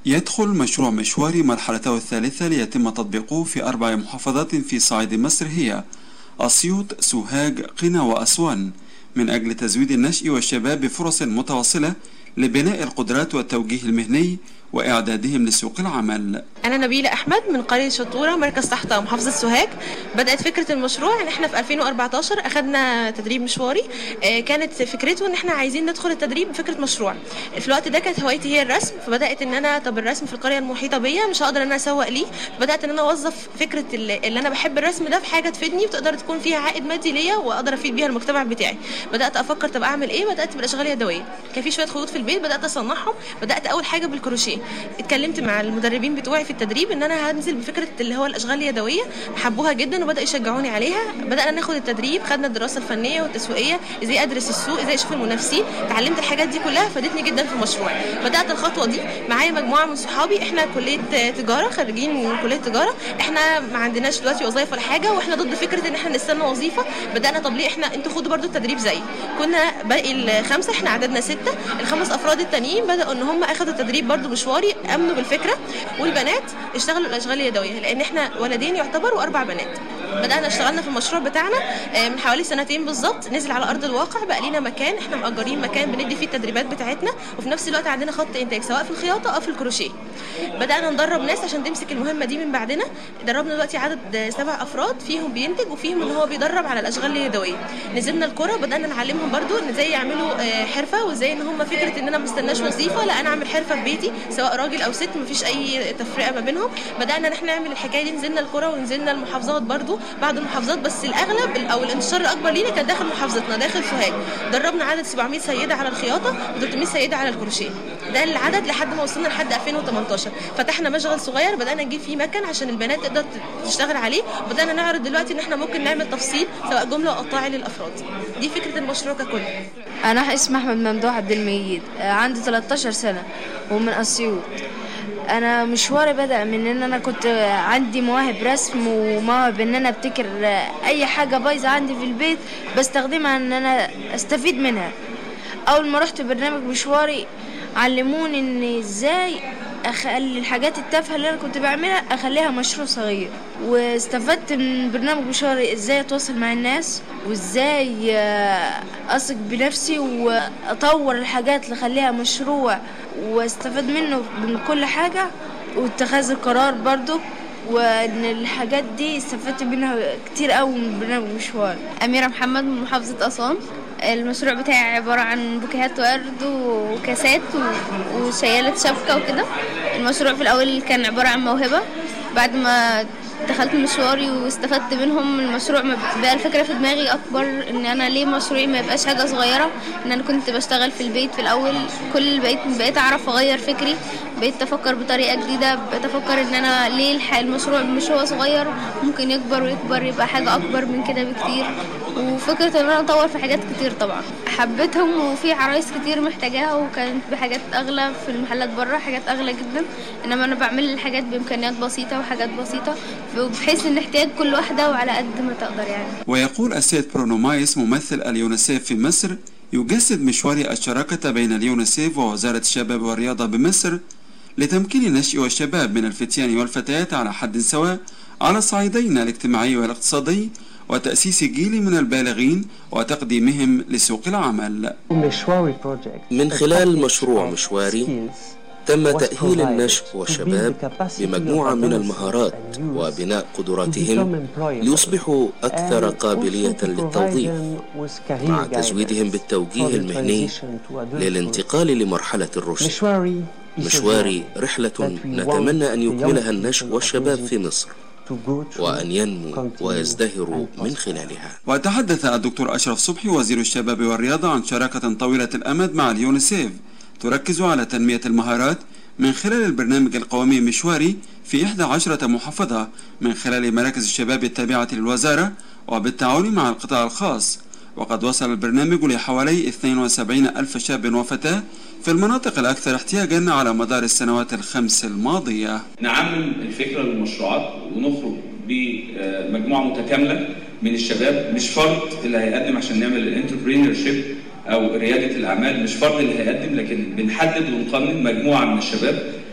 يدخل مشروع مشواري مرحلته الثالثة ليتم تطبيقه في أربع محافظات في صعيد مصر هي أسيوط، سوهاج، قنا وأسوان من أجل تزويد النشء والشباب بفرص متواصلة لبناء القدرات والتوجيه المهني وإعدادهم لسوق العمل أنا نبيلة أحمد من قرية شطورة مركز تحت محافظة سوهاج بدأت فكرة المشروع إن إحنا في 2014 أخدنا تدريب مشواري آه، كانت فكرته إن إحنا عايزين ندخل التدريب بفكرة مشروع في الوقت ده كانت هوايتي هي الرسم فبدأت إن أنا طب الرسم في القرية المحيطة بيا مش هقدر إن أنا أسوق ليه فبدأت إن أنا أوظف فكرة اللي اللي أنا بحب الرسم ده في حاجة تفيدني وتقدر تكون فيها عائد مادي ليا وأقدر أفيد بيها المجتمع بتاعي بدأت أفكر طب أعمل إيه بدأت بالأشغال اليدوية كان في شوية خيوط في البيت بدأت أصنعهم بدأت أول حاجة بالكروشيه اتكلمت مع المدربين بتوعي في التدريب ان انا هنزل بفكره اللي هو الاشغال اليدويه حبوها جدا وبداوا يشجعوني عليها بدانا ناخد التدريب خدنا الدراسه الفنيه والتسويقيه ازاي ادرس السوق ازاي اشوف المنافسين اتعلمت الحاجات دي كلها فادتني جدا في المشروع بدات الخطوه دي معايا مجموعه من صحابي احنا كليه تجاره خريجين من كليه تجاره احنا ما عندناش دلوقتي وظايف ولا حاجه واحنا ضد فكره ان احنا نستنى وظيفه بدانا طب ليه احنا انتوا خدوا برضو التدريب زي كنا باقي الخمسه احنا عددنا سته الخمس افراد التانيين بداوا ان هم اخدوا التدريب برضو مشواري امنوا بالفكره والبنات اشتغلوا الاشغال اليدويه لان احنا ولدين يعتبر واربع بنات بدانا اشتغلنا في المشروع بتاعنا آه، من حوالي سنتين بالظبط نزل على ارض الواقع بقى لينا مكان احنا مأجرين مكان بندي فيه التدريبات بتاعتنا وفي نفس الوقت عندنا خط انتاج سواء في الخياطه او في الكروشيه بدانا ندرب ناس عشان تمسك المهمه دي من بعدنا دربنا دلوقتي عدد سبع افراد فيهم بينتج وفيهم اللي هو بيدرب على الاشغال اليدويه نزلنا القرى بدانا نعلمهم برضو ان ازاي يعملوا آه، حرفه وازاي ان هم فكره ان انا ما استناش وظيفه لا انا اعمل حرفه في بيتي سواء راجل او ست مفيش اي تفرقه ما بينهم بدانا ان احنا نعمل الحكايه دي نزلنا القرى ونزلنا المحافظات برضو بعض المحافظات بس الاغلب او الانتشار الاكبر لينا كان داخل محافظتنا داخل سوهاج دربنا عدد 700 سيده على الخياطه و300 سيده على الكروشيه ده العدد لحد ما وصلنا لحد 2018 فتحنا مشغل صغير بدانا نجيب فيه مكن عشان البنات تقدر تشتغل عليه بدانا نعرض دلوقتي ان احنا ممكن نعمل تفصيل سواء جمله او قطاعي للافراد دي فكره المشروع ككل أنا اسمي أحمد ممدوح عبد المجيد آه، عندي 13 سنة ومن أسيوط أنا مشواري بدأ من إن أنا كنت عندي مواهب رسم ومواهب إن أنا أبتكر آه، أي حاجة بايظة عندي في البيت بستخدمها إن أنا أستفيد منها أول ما رحت برنامج مشواري علموني إن إزاي أخلي الحاجات التافهة اللي أنا كنت بعملها أخليها مشروع صغير واستفدت من برنامج مشواري إزاي أتواصل مع الناس وإزاي آه، أثق بنفسي وأطور الحاجات اللي أخليها مشروع واستفاد منه من كل حاجة واتخاذ القرار برضو وإن الحاجات دي استفدت منها كتير أوي من برنامج مشوار أميرة محمد من محافظة أسوان المشروع بتاعي عبارة عن بوكيهات ورد وكاسات و- وشيالة شبكة وكده المشروع في الأول كان عبارة عن موهبة بعد ما دخلت مشواري واستفدت منهم المشروع ما بقى الفكرة في دماغي أكبر إن أنا ليه مشروعي ما يبقاش حاجة صغيرة إن أنا كنت بشتغل في البيت في الأول كل بقيت بقيت أعرف أغير فكري بقيت أفكر بطريقة جديدة بقيت أفكر إن أنا ليه الح- المشروع مش هو صغير ممكن يكبر ويكبر يبقى حاجة أكبر من كده بكتير وفكرة إن أنا أطور في حاجات كتير طبعا حبيتهم وفي عرايس كتير محتاجاها وكانت بحاجات أغلى في المحلات بره حاجات أغلى جدا إنما أنا بعمل الحاجات بإمكانيات بسيطة وحاجات بسيطة بحيث إن احتياج كل واحدة وعلى قد ما تقدر يعني ويقول السيد برونومايس ممثل اليونيسيف في مصر يجسد مشوار الشراكة بين اليونيسيف ووزارة الشباب والرياضة بمصر لتمكين النشء والشباب من الفتيان والفتيات على حد سواء على الصعيدين الاجتماعي والاقتصادي وتأسيس جيل من البالغين وتقديمهم لسوق العمل من خلال مشروع مشواري تم تأهيل النشء والشباب بمجموعة من المهارات وبناء قدراتهم ليصبحوا أكثر قابلية للتوظيف مع تزويدهم بالتوجيه المهني للانتقال لمرحلة الرشد مشواري رحلة نتمنى أن يكملها النشء والشباب في مصر وأن ينمو ويزدهروا من خلالها وتحدث الدكتور أشرف صبحي وزير الشباب والرياضة عن شراكة طويلة الأمد مع اليونيسيف تركز على تنمية المهارات من خلال البرنامج القومي مشواري في 11 محافظة من خلال مراكز الشباب التابعة للوزارة وبالتعاون مع القطاع الخاص وقد وصل البرنامج لحوالي 72 ألف شاب وفتاة في المناطق الأكثر احتياجا على مدار السنوات الخمس الماضية نعمم الفكره للمشروعات ونخرج بمجموعه متكامله من الشباب مش فرد اللي هيقدم عشان نعمل الانتربرينور شيب او رياده الاعمال مش فرد اللي هيقدم لكن بنحدد ونقنن مجموعه من الشباب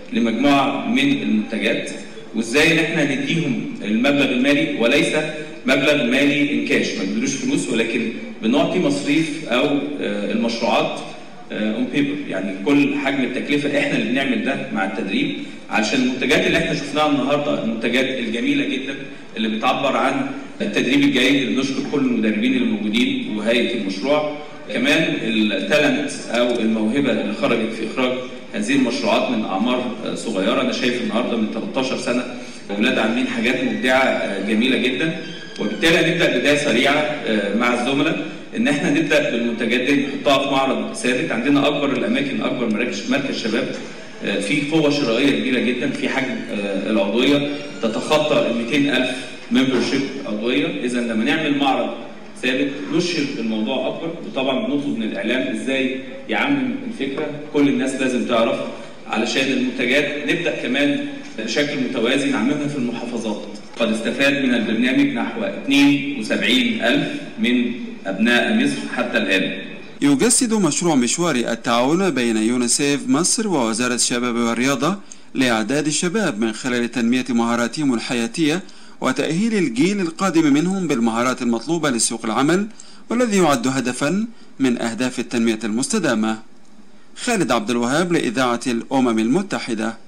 لمجموعه من المنتجات وازاي ان احنا نديهم المبلغ المالي وليس مبلغ مالي انكاش ما بندلوش فلوس ولكن بنعطي مصاريف او المشروعات اون بيبر يعني كل حجم التكلفه احنا اللي بنعمل ده مع التدريب علشان المنتجات اللي احنا شفناها النهارده المنتجات الجميله جدا اللي بتعبر عن التدريب الجيد اللي بنشكر كل المدربين اللي موجودين وهيئه المشروع كمان التالنت او الموهبه اللي خرجت في اخراج هذه المشروعات من اعمار صغيره انا شايف النهارده من 13 سنه اولاد عاملين حاجات مبدعه جميله جدا وبالتالي نبدا بدايه سريعه مع الزملاء ان احنا نبدا بالمنتجات دي نحطها في معرض ثابت عندنا اكبر الاماكن اكبر مراكز مركز شباب في قوه شرائيه كبيره جدا في حجم العضويه تتخطى ال 200000 ممبرشيب عضويه اذا لما نعمل معرض ثابت نشر الموضوع اكبر وطبعا بنطلب من الاعلام ازاي يعمم الفكره كل الناس لازم تعرف علشان المنتجات نبدا كمان بشكل متوازي نعممها في المحافظات قد استفاد من البرنامج نحو 72 ألف من أبناء مصر حتى الآن يجسد مشروع مشواري التعاون بين يونيسيف مصر ووزارة الشباب والرياضة لإعداد الشباب من خلال تنمية مهاراتهم الحياتية وتأهيل الجيل القادم منهم بالمهارات المطلوبة لسوق العمل والذي يعد هدفا من أهداف التنمية المستدامة خالد عبد الوهاب لإذاعة الأمم المتحدة